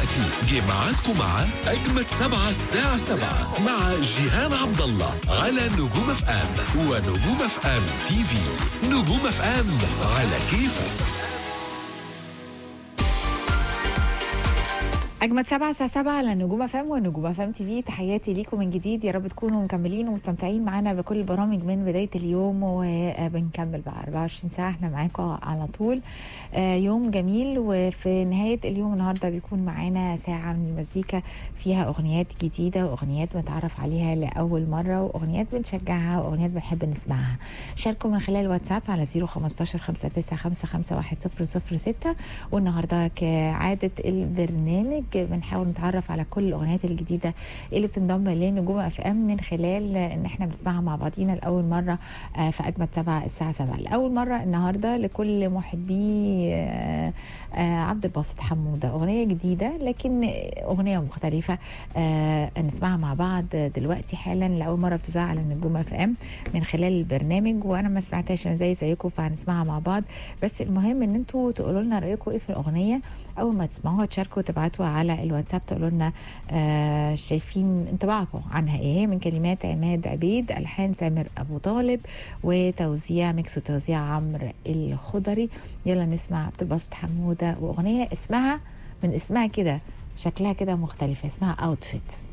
دلوقتي جه ميعادكم مع أجمد سبعة الساعة سبعة مع جيهان عبد الله على نجوم اف ام ونجوم اف ام تي في نجوم اف ام على كيفك أجمد سبعة الساعة سبعة على نجوم أفام ونجوم أفام تي في تحياتي ليكم من جديد يا رب تكونوا مكملين ومستمتعين معانا بكل البرامج من بداية اليوم وبنكمل بقى 24 ساعة احنا معاكم على طول آه، يوم جميل وفي نهاية اليوم النهاردة بيكون معانا ساعة من المزيكا فيها أغنيات جديدة وأغنيات بنتعرف عليها لأول مرة وأغنيات بنشجعها وأغنيات بنحب نسمعها شاركوا من خلال واتساب على 015 59 ستة والنهاردة كعادة البرنامج بنحاول نتعرف على كل الأغنيات الجديدة اللي بتنضم لنجوم اف ام من خلال ان احنا بنسمعها مع بعضينا لأول مرة آه، في أجمد سبعة الساعة سبعة لأول مرة النهاردة لكل محبي آه، آه، عبد الباسط حمودة أغنية جديدة لكن أغنية مختلفة آه، نسمعها مع بعض دلوقتي حالا لأول مرة بتذاع على النجوم اف ام من خلال البرنامج وأنا ما سمعتهاش أنا زي زيكم فهنسمعها مع بعض بس المهم ان انتوا تقولوا لنا رأيكم ايه في الأغنية أول ما تسمعوها تشاركوا تبعتوا على الواتساب تقولوا لنا آه شايفين انطباعكم عنها ايه هي من كلمات عماد عبيد ألحان سامر أبو طالب وتوزيع ميكس وتوزيع عمرو الخضري يلا نسمع عبد الباسط حمودة وأغنية اسمها من اسمها كده شكلها كده مختلفة اسمها اوتفيت